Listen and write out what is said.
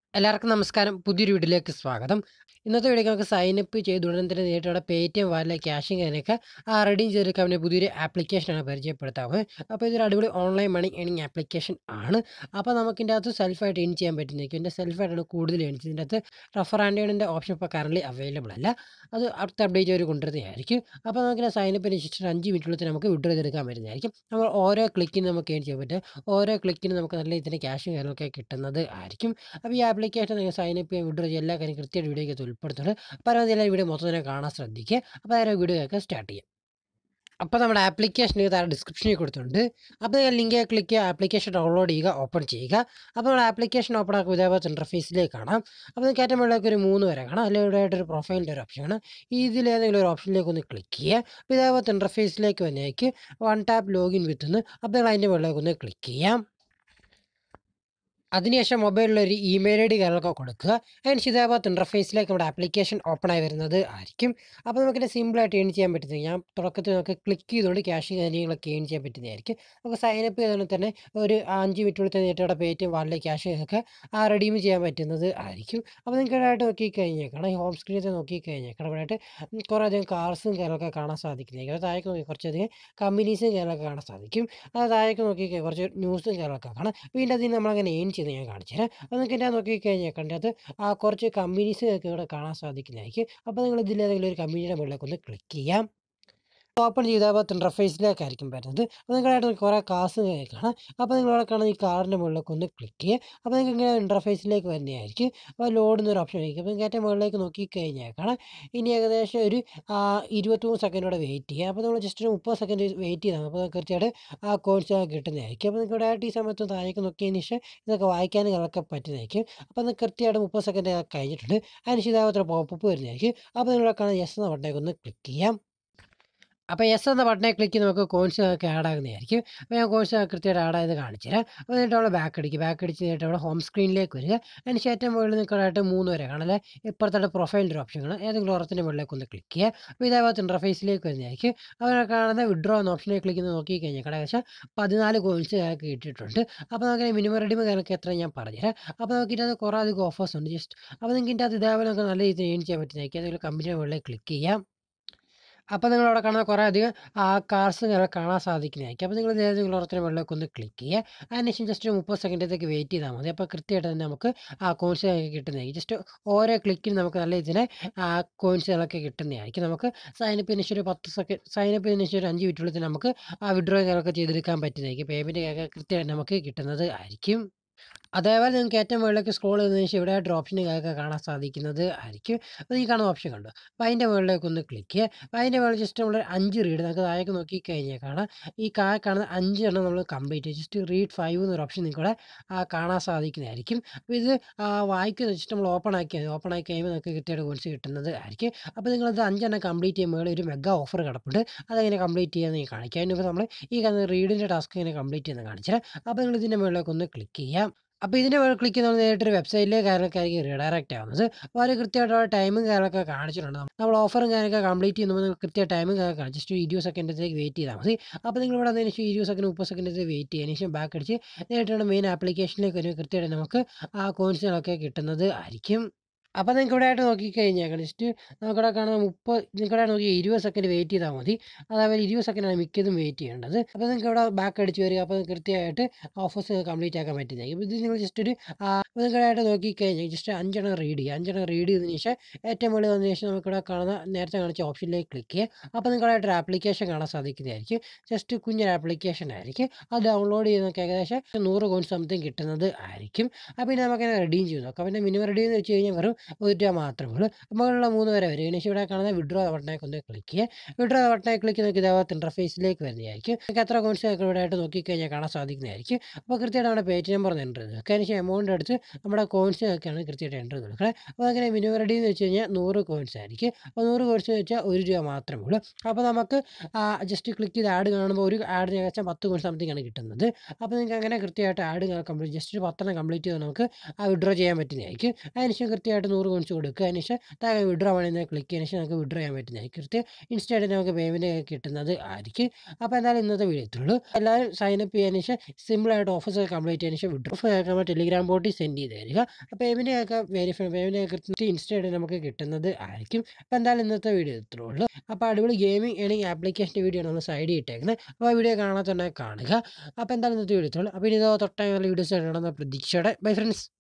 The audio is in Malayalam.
എല്ലാവർക്കും നമസ്കാരം പുതിയൊരു വീഡിയോയിലേക്ക് സ്വാഗതം ഇന്നത്തെ വീഡിയോ നമുക്ക് സൈനപ്പ് ചെയ്ത് ഉടൻ തന്നെ നേരിട്ട് അവിടെ പേ ടി എം വാലിലെ ക്യാഷിങ് അതിനൊക്കെ ആ റെഡീം ചെയ്തെടുക്കാൻ വേണ്ടി പുതിയൊരു ആപ്ലിക്കേഷനാണ് പരിചയപ്പെടുത്താവുന്നത് അപ്പോൾ ഇതൊരു അടിപൊളി ഓൺലൈൻ മണി ഏണിംഗ് ആപ്ലിക്കേഷൻ ആണ് അപ്പോൾ നമുക്ക് ഇതിൻ്റെ അകത്ത് സെൽഫായിട്ട് ഏൺ ചെയ്യാൻ പറ്റുന്നതായിരിക്കും ഇതിൻ്റെ സെൽഫായിട്ടാണ് കൂടുതൽ ഏൺ ചെയ്യുന്നത് ഇതിൻ്റെ അകത്ത് റഫർ ആൻഡ് ഏണിൻ്റെ ഓപ്ഷൻ ഇപ്പോൾ കറൻലി അവൈലബിൾ അല്ല അത് അടുത്ത അപ്ഡേറ്റ് അവർ കൊണ്ടുവരുന്നതായിരിക്കും അപ്പോൾ നമുക്ക് സൈനപ്പ് രജിസ്റ്റർ അഞ്ച് മിനിറ്റുള്ളിൽ നമുക്ക് വിഡ്രോ ചെയ്തെടുക്കാൻ പറ്റുന്നതായിരിക്കും നമ്മൾ ഓരോ ക്ലിക്കിന് നമുക്ക് ഏൺ ചെയ്യാൻ പറ്റും ഓരോ ക്ലിക്കിന് നമുക്ക് നല്ല ഇതിൻ്റെ ക്യാഷും കാര്യങ്ങളൊക്കെ കിട്ടുന്നത് ആയിരിക്കും അപ്പോൾ ഈ ആപ്ലിക്കേഷൻ നിങ്ങൾ സൈനപ്പ് ചെയ്യാൻ വിഡ്രോ ചെയ്യാൻ എല്ലാ കാര്യം കൃത്യമായിട്ട് വീഡിയോയ്ക്ക് ഉൾപ്പെടുത്തുന്നുണ്ട് പരമാവധി എല്ലാ വീഡിയോ മൊത്തം തന്നെ കാണാൻ ശ്രദ്ധിക്കുക അപ്പോൾ നേരെ വീഡിയോ ഒക്കെ സ്റ്റാർട്ട് ചെയ്യാം അപ്പോൾ നമ്മുടെ ആപ്ലിക്കേഷൻ താഴെ ഡിസ്ക്രിപ്ഷനിൽ കൊടുത്തിട്ടുണ്ട് അപ്പോൾ നിങ്ങൾ ലിങ്ക് ക്ലിക്ക് ചെയ്യുക ആപ്ലിക്കേഷൻ ഡൗൺലോഡ് ചെയ്യുക ഓപ്പൺ ചെയ്യുക അപ്പോൾ നമ്മുടെ ആപ്ലിക്കേഷൻ ഓപ്പൺ ആക്കുക ഇതേപോലെ ഇൻ്റർഫേസിലേക്ക് കാണാം അപ്പോൾ നിങ്ങൾക്ക് ഏറ്റവും മുകളിലേക്ക് ഒരു മൂന്ന് വരെ കാണാം അതിൽ ഇവിടെ ആയിട്ടൊരു പ്രൊഫൈലിൻ്റെ ഒരു ഓപ്ഷൻ ആണ് ഇതിലേതെങ്കിലും ഒരു ഓപ്ഷനിലേക്ക് ഒന്ന് ക്ലിക്ക് ചെയ്യുക അപ്പോൾ ഇതേപോലത്തെ ഇൻ്റർഫേസിലേക്ക് വന്നേക്ക് വൺ ടാപ്പ് ലോഗിൻ വിത്ത് എന്ന് അപ്പോൾ നിങ്ങൾ അതിൻ്റെ മുകളിലേക്ക് ഒന്ന് ക്ലിക്ക് ചെയ്യാം അതിനുശേഷം മൊബൈലിൽ ഒരു ഇമെയിൽ ഐ ഡി കാര്യങ്ങളൊക്കെ കൊടുക്കുക അതിന് ഇതേപോലത്തെ ഇൻ്റർഫേസിലേക്ക് നമ്മുടെ ആപ്ലിക്കേഷൻ ഓപ്പൺ ആയി വരുന്നത് ആയിരിക്കും അപ്പോൾ നമുക്കിത് സിമ്പിളായിട്ട് ഏൺ ചെയ്യാൻ പറ്റുന്നത് ഞാൻ തുടക്കത്തിൽ നമുക്ക് ക്ലിക്ക് ചെയ്തുകൊണ്ട് ക്യാഷ് കാര്യങ്ങളൊക്കെ ഏൺ ചെയ്യാൻ പറ്റുന്നതായിരിക്കും നമുക്ക് സൈനപ്പ് ചെയ്തുകൊണ്ട് തന്നെ ഒരു അഞ്ച് മിനിറ്റുള്ളിൽ തന്നെ നേരിട്ട് പേ ടി എം വാളിലെ ക്യാഷ് ഒക്കെ ആ റെഡീം ചെയ്യാൻ പറ്റുന്നത് ആയിരിക്കും അപ്പോൾ നിങ്ങൾക്ക് ഇവിടെയായിട്ട് നോക്കിക്കഴിഞ്ഞേക്കണം ഈ ഹോം സ്ക്രീനിൽ നോക്കിക്കഴിഞ്ഞേക്കണം ഇവിടെയായിട്ട് കുറേ അധികം കാർസും കാര്യങ്ങളൊക്കെ കാണാൻ സാധിക്കുന്നതായിരിക്കും അത് താഴേക്ക് നോക്കി കുറച്ചധികം കമ്പനീസും കാര്യങ്ങളൊക്കെ കാണാൻ സാധിക്കും അത് താഴേക്ക് നോക്കി കുറച്ച് ന്യൂസും കാര്യങ്ങളൊക്കെ കാണാം വീണ്ടും അതിന് നമ്മളങ്ങനെ ഏൺ ചെയ്ത് ഞാൻ കാണിച്ചു തരാം അപ്പോൾ നിങ്ങൾക്ക് എൻ്റെ നോക്കിക്കഴിഞ്ഞാൽ കണ്ടത് ആ കുറച്ച് കമ്പനീസ് ഒക്കെ ഇവിടെ കാണാൻ സാധിക്കുന്നതായിരിക്കും അപ്പോൾ നിങ്ങൾ ഇതിലേതെങ്കിലും ഒരു കമ്പനിയുടെ മുകളിലേക്ക് ഒന്ന് ക്ലിക്ക് ചെയ്യാം ഓപ്പൺ ചെയ്താൽ ഇൻ്റർഫേസിലേക്കായിരിക്കും വരുന്നത് അപ്പോൾ നിങ്ങളായിട്ട് കുറേ കാസ് കാണാം അപ്പോൾ നിങ്ങളിവിടെ കാണുന്ന ഈ കാറിൻ്റെ മുകളിലേക്ക് ഒന്ന് ക്ലിക്ക് ചെയ്യുക അപ്പോൾ നിങ്ങൾക്ക് ഇങ്ങനെ ഇൻ്റർഫേസിലേക്ക് വരുന്നതായിരിക്കും അപ്പോൾ ലോഡ് എന്നൊരു ഓപ്ഷൻ ആയിരിക്കും അപ്പോൾ നിങ്ങൾക്ക് ഏറ്റവും മുകളിലേക്ക് നോക്കിക്കഴിഞ്ഞാൽ കാണാം ഇനി ഏകദേശം ഒരു ഇരുപത്തിമൂന്ന് സെക്കൻഡോടെ വെയിറ്റ് ചെയ്യുക അപ്പോൾ നമ്മൾ ജസ്റ്റ് ഒരു മുപ്പത് സെക്കൻഡ് വെയിറ്റ് ചെയ്താൽ അപ്പോൾ തീർച്ചയായിട്ടും ആ കോഴ്സ് കിട്ടുന്നതായിരിക്കും അപ്പോൾ നിങ്ങൾക്ക് ഡയറക്റ്റ് ഈ സമയത്ത് താഴേക്ക് നോക്കിയതിന് ശേഷം ഇതൊക്കെ വായിക്കാനും ഇതൊക്കെ പറ്റുന്നതായിരിക്കും അപ്പോൾ അത് കൃത്യമായിട്ട് മുപ്പത് സെക്കൻഡ് കഴിഞ്ഞിട്ടുണ്ട് അതിന് ശരിയാവത്ര പോപ്പപ്പ് വരുന്നതായിരിക്കും അപ്പോൾ നിങ്ങളെ കാണാൻ യെസ് എന്ന ബട്ടണേക്ക് ഒന്ന് ക്ലിക്ക് ചെയ്യാം അപ്പോൾ യെസ് എന്ന ബട്ടനെ ക്ലിക്ക് നമുക്ക് കോഴ്സ് ഒക്കെ ആഡ് ആകുന്നതായിരിക്കും അപ്പോൾ ഞാൻ കോഴ്സ് കൃത്യമായിട്ട് ആഡ് ആയത് കാണിച്ചു തരാം അപ്പോൾ എന്നിട്ട് അവിടെ ബാക്ക് അടിക്കുക ബാക്ക് അടിച്ച് കഴിഞ്ഞിട്ട് അവിടെ ഹോം സ്ക്രീനിലേക്ക് വരിക അതിന് ശേഷം മുകളിൽ നിൽക്കാനായിട്ട് മൂന്ന് വരെ കാണാം അല്ലെ ഇപ്പുറത്തെ പ്രൊഫൈലിൻ്റെ ഒരു ഓപ്ഷൻ കാണാം ഏതെങ്കിലും ഓറത്തിൻ്റെ മുകളിലേക്ക് ഒന്ന് ക്ലിക്ക് ചെയ്യുക അപ്പോൾ ഇതേപോലത്തെ ഇൻ്റർഫേസിലേക്ക് വരുന്നതായിരിക്കും അവിടെ കാണുന്ന വിഡ്രോ എന്ന ഓപ്ഷനിൽ ക്ലിക്ക് ചെയ്ത് നോക്കി കഴിഞ്ഞാൽ ഏകദേശം പതിനാല് കോയിൻസ് ഞങ്ങൾക്ക് കിട്ടിയിട്ടുണ്ട് അപ്പോൾ നമുക്ക് മിനിമം റെഡിമ കാര്യമൊക്കെ എത്ര ഞാൻ പറഞ്ഞുതരാം അപ്പോൾ നമുക്ക് ഇതിനകത്ത് കുറേ അധികം ഓഫേഴ്സ് ഉണ്ട് ജസ്റ്റ് അപ്പോൾ നിങ്ങൾക്ക് ഇതിൻ്റെ അകത്ത് ഇതേപോലെ നമുക്ക് നല്ല രീതിയിൽ ഏൺ ചെയ്യാൻ പറ്റുന്നതായിരിക്കും ഏതെങ്കിലും കമ്പനിയുടെ മുകളിലേക്ക് ക്ലിക്ക് ചെയ്യാം അപ്പോൾ നിങ്ങൾ അവിടെ കാണുന്ന കുറേ അധികം ആ കാർസ് നിങ്ങൾ കാണാൻ സാധിക്കുന്നതായിരിക്കും അപ്പോൾ നിങ്ങൾ ഏതെങ്കിലും ഓരോരുത്തരുടെ മുകളിലേക്ക് ഒന്ന് ക്ലിക്ക് ചെയ്യുക അതിനുശേഷം ജസ്റ്റ് ഒരു മുപ്പത് സെക്കൻഡത്തേക്ക് വെയിറ്റ് ചെയ്താൽ മതി അപ്പോൾ കൃത്യമായിട്ട് തന്നെ നമുക്ക് ആ കോയിൻസ് കിട്ടുന്നതായിരിക്കും ജസ്റ്റ് ഓരോ ക്ലിക്കിന് നമുക്ക് നല്ല ഇതിനെ ആ കോയിൻസുകളൊക്കെ കിട്ടുന്നതായിരിക്കും നമുക്ക് സൈനപ്പ് ചെയ്യുന്ന ഒരു പത്ത് സെക്കൻഡ് സൈനപ്പ് ചെയ്യുന്ന ഒരു അഞ്ച് മിനിറ്റുള്ളിൽ തന്നെ നമുക്ക് ആ വിഡ്രോ കാര്യങ്ങളൊക്കെ ചെയ്തെടുക്കാൻ പറ്റുന്നതായിരിക്കും പേയ്മെൻറ്റ് ഒക്കെ കൃത്യമായിട്ട് നമുക്ക് കിട്ടുന്നത് ആയിരിക്കും അതേപോലെ നിങ്ങൾക്ക് ഏറ്റവും മുകളിലേക്ക് സ്ക്രോൾ ചെയ്തതിന് ശേഷം ഇവിടെ ആയിട്ട് ഓപ്ഷൻ ഒക്കെ കാണാൻ സാധിക്കുന്നത് ആയിരിക്കും അപ്പോൾ ഈ കാണുന്ന ഓപ്ഷൻ കണ്ടു അപ്പോൾ അതിൻ്റെ മുകളിലേക്ക് ഒന്ന് ക്ലിക്ക് ചെയ്യുക അപ്പോൾ അതിൻ്റെ മുകളിൽ ജസ്റ്റ് നമ്മൾ അഞ്ച് റീഡ് നമുക്ക് താഴേക്ക് നോക്കി കഴിഞ്ഞാൽ കാണാം ഈ കാ കാണുന്ന അഞ്ച് എണ്ണം നമ്മൾ കംപ്ലീറ്റ് ജസ്റ്റ് റീഡ് ഫൈവ് എന്നൊരു ഓപ്ഷൻ നിങ്ങൾക്കിവിടെ കാണാൻ സാധിക്കുന്നതായിരിക്കും അപ്പോൾ ഇത് വായിക്കുന്ന ജസ്റ്റ് നമ്മൾ ഓപ്പൺ ആക്കിയാൽ ഓപ്പൺ ആക്കി കഴിയുമ്പോൾ നമുക്ക് കൃത്യമായിട്ട് കോഴ്സ് കിട്ടുന്നത് ആയിരിക്കും അപ്പോൾ നിങ്ങളത് അഞ്ചെണ്ണം കംപ്ലീറ്റ് ചെയ്യുമ്പോൾ ഒരു മെഗാ ഓഫർ കിടപ്പുണ്ട് അതെങ്ങനെ കംപ്ലീറ്റ് ചെയ്യാമെന്ന് ഞാൻ കാണിക്കാം അതിന് നമ്മൾ ഈ കാണുന്ന റീഡിൻ്റെ ടാസ്ക് ഇങ്ങനെ കംപ്ലീറ്റ് ചെയ്യുന്നത് കാണിച്ചാൽ അപ്പോൾ നിങ്ങൾ ഇതിൻ്റെ മുകളിലേക്ക് ഒന്ന് ക്ലിക്ക് ചെയ്യാം അപ്പോൾ ഇതിൻ്റെ മുകളിൽ ക്ലിക്ക് ചെയ്ത് നമ്മൾ നേരിട്ടൊരു വെബ്സൈറ്റിലേക്ക് കാര്യങ്ങളൊക്കെ റീഡയറക്റ്റ് ആവുന്നത് അപ്പോൾ അവർ കൃത്യമായിട്ട് ടൈമും കാര്യങ്ങളൊക്കെ കാണിച്ചിട്ടുണ്ട് നമ്മൾ ഓഫറും കാര്യങ്ങളൊക്കെ കംപ്ലീറ്റ് ചെയ്യുമ്പോൾ നിങ്ങൾ കൃത്യ ടൈമും കാര്യമൊക്കെ കാണിച്ചു ജസ്റ്റ് ഇരുപത് സെക്കൻഡത്തേക്ക് വെയിറ്റ് ചെയ്താൽ മതി അപ്പോൾ നിങ്ങൾ ഇവിടെ അതിന് ശേഷം ഇരുപത് സെക്കൻഡ് മുപ്പത് സെക്കൻഡത്തേക്ക് വെയിറ്റ് ചെയ്തതിന് ശേഷം ബാക്ക് അടിച്ച് നേരിട്ടാണ് മെയിൻ ആപ്ലിക്കേഷനിലേക്ക് വരും കൃത്യമായിട്ട് നമുക്ക് ആ കോയിൻസുകളൊക്കെ കിട്ടുന്നത് ആയിരിക്കും അപ്പോൾ നിങ്ങൾക്ക് ഇവിടെ ആയിട്ട് നോക്കിക്കഴിഞ്ഞാൽ ജസ്റ്റ് നമുക്കിവിടെ കാണുന്ന മുപ്പത് നിങ്ങൾക്കിവിടെ നോക്കി ഇരുപത് സെക്കൻഡ് വെയിറ്റ് ചെയ്താൽ മതി അതേപോലെ ഇരുപത് സെക്കൻഡാണ് മിക്കതും വെയിറ്റ് ചെയ്യേണ്ടത് അപ്പോൾ നിങ്ങൾക്ക് ഇവിടെ ബാക്ക് അടിച്ച് വരിക അപ്പോൾ കൃത്യമായിട്ട് ഓഫേഴ്സ് കംപ്ലീറ്റ് ആക്കാൻ പറ്റുന്നതായിരിക്കും ഇത് നിങ്ങൾ ജസ്റ്റ് ഒരു നിങ്ങളായിട്ട് നോക്കിക്കഴിഞ്ഞാൽ ജസ്റ്റ് അഞ്ചെണ്ണം റീഡ് ചെയ്യുക അഞ്ചെണ്ണം റീഡ് ചെയ്തതിന് ശേഷം ഏറ്റവും മുകളിൽ വന്നതിന് ശേഷം നമുക്കിവിടെ കാണുന്ന നേരത്തെ കാണിച്ച ഓപ്ഷനിലേക്ക് ക്ലിക്ക് ചെയ്യുക അപ്പോൾ നിങ്ങളായിട്ടൊരു ആപ്ലിക്കേഷൻ കാണാൻ സാധിക്കുന്നതായിരിക്കും ജസ്റ്റ് കുഞ്ഞൊരു ആപ്ലിക്കേഷൻ ആയിരിക്കും അത് ഡൗൺലോഡ് ചെയ്ത് നമുക്ക് ഏകദേശം നൂറ് കോയിൻ സംതിങ് കിട്ടുന്നത് ആയിരിക്കും അപ്പോൾ പിന്നെ നമുക്കതിനെ റെഡീം ചെയ്ത് നോക്കാം പിന്നെ മിനിമം റെഡീം എന്ന് വെച്ച് കഴിഞ്ഞാൽ വെറും ഒരു രൂപ മാത്രമേ ഉള്ളൂ മുകളിലുള്ള മൂന്ന് വരെ വരും ഇതിന് ഇവിടെ കാണുന്ന വിഡ്രോ ബട്ടണേക്ക് ഒന്ന് ക്ലിക്ക് ചെയ്യുക വിഡ്രോ ബട്ടണേക്ക് ക്ലിക്ക് നോക്കി ഇതേപോലത്തെ ഇൻ്റർഫേസിലേക്ക് വരുന്നതായിരിക്കും നിങ്ങൾക്ക് എത്ര കോൺസ് ഇവിടെ ആയിട്ട് നോക്കിക്കഴിഞ്ഞാൽ കാണാൻ സാധിക്കുന്നതായിരിക്കും അപ്പോൾ കൃത്യമായിട്ട് നമ്മുടെ പേജ് നമ്പർ ഒന്ന് എൻ്റർ ചെയ്ത് വെക്കുക അതിന് ശേഷം എമൗണ്ട് എടുത്ത് നമ്മുടെ കോയിൻസ് ഒക്കെയാണ് കൃത്യമായിട്ട് എൻ്റർ ചെയ്ത് കൊടുക്കുന്നത് അപ്പോൾ അങ്ങനെ മിനിമം റെഡി എന്ന് വെച്ച് കഴിഞ്ഞാൽ നൂറ് കോയിൻസ് ആയിരിക്കും അപ്പോൾ നൂറ് കോയിൻസ് വെച്ചാൽ ഒരു രൂപ മാത്രമേ ഉള്ളൂ അപ്പോൾ നമുക്ക് ജസ്റ്റ് ക്ലിക്ക് ചെയ്ത് ആഡ് കാണുമ്പോൾ ഒരു ആഡിന് ഏകദേശം പത്ത് കോയിൻ സംതിങ് ആണ് കിട്ടുന്നത് അപ്പോൾ നിങ്ങൾക്ക് അങ്ങനെ കൃത്യമായിട്ട് ആഡ് കംപ്ലീറ്റ് ജസ്റ്റ് ഒരു പത്തെണ്ണം കംപ്ലീറ്റ് ചെയ്ത് നമുക്ക് ആ വിഡ്രോ ചെയ്യാൻ പറ്റുന്നതായിരിക്കും അതിനുശേഷം കൃത്യമായിട്ട് നൂറ് കോയിൻസ് കൊടുക്കുക അതിന് ശേഷം താഴെ വിഡ്രോ വേണമെങ്കിൽ ക്ലിക്ക് ചെയ്തതിന് ശേഷം നമുക്ക് വിഡ്രോ ചെയ്യാൻ പറ്റുന്നതായിരിക്കും കൃത്യം ഇൻസ്റ്റൻറ്റ് നമുക്ക് പേയ്മെൻറ്റ് കിട്ടുന്നത് ആയിരിക്കും അപ്പോൾ എന്തായാലും ഇന്നത്തെ വീഡിയോ ഇത്രയുള്ളൂ എല്ലാവരും സൈനപ്പ് ചെയ്തതിന് ശേഷം സിമ്പിളായിട്ട് ഓഫീസ് കംപ്ലീറ്റ് ചെയ്തതിന് ശേഷം വിഡ്രോ നമ്മൾ ടെലിഗ്രാം ബോട്ടിൽ സെൻഡ് ചെയ്ത് തരിക അപ്പോൾ പേയ്മെൻറ്റ് ഒക്കെ വെരിഫൈ പേയ്മെൻറ്റ് കൃത്യം ഇൻസ്റ്റൻറ്റ് നമുക്ക് കിട്ടുന്നത് ആയിരിക്കും അപ്പോൾ എന്തായാലും ഇന്നത്തെ വീഡിയോ ഇത്രേ ഉള്ളൂ അപ്പോൾ അടിപൊളി ഗെയിമിംഗ് ഏണിംഗ് ആപ്ലിക്കേഷൻ്റെ വീഡിയോ നമ്മൾ സൈഡിൽ ഇട്ടേക്കുന്നത് അപ്പോൾ ആ വീഡിയോ കാണാൻ തന്നെ കാണുക അപ്പോൾ എന്തായാലും ഇന്നത്തെ വീഡിയോ ഇത്രേ ഉള്ളൂ അപ്പോൾ ഇനി ഇതോ തൊട്ട വീഡിയോസ് കാണുന്ന പ്രതീക്ഷയോടെ ബൈ ഫ്രണ്ട്സ്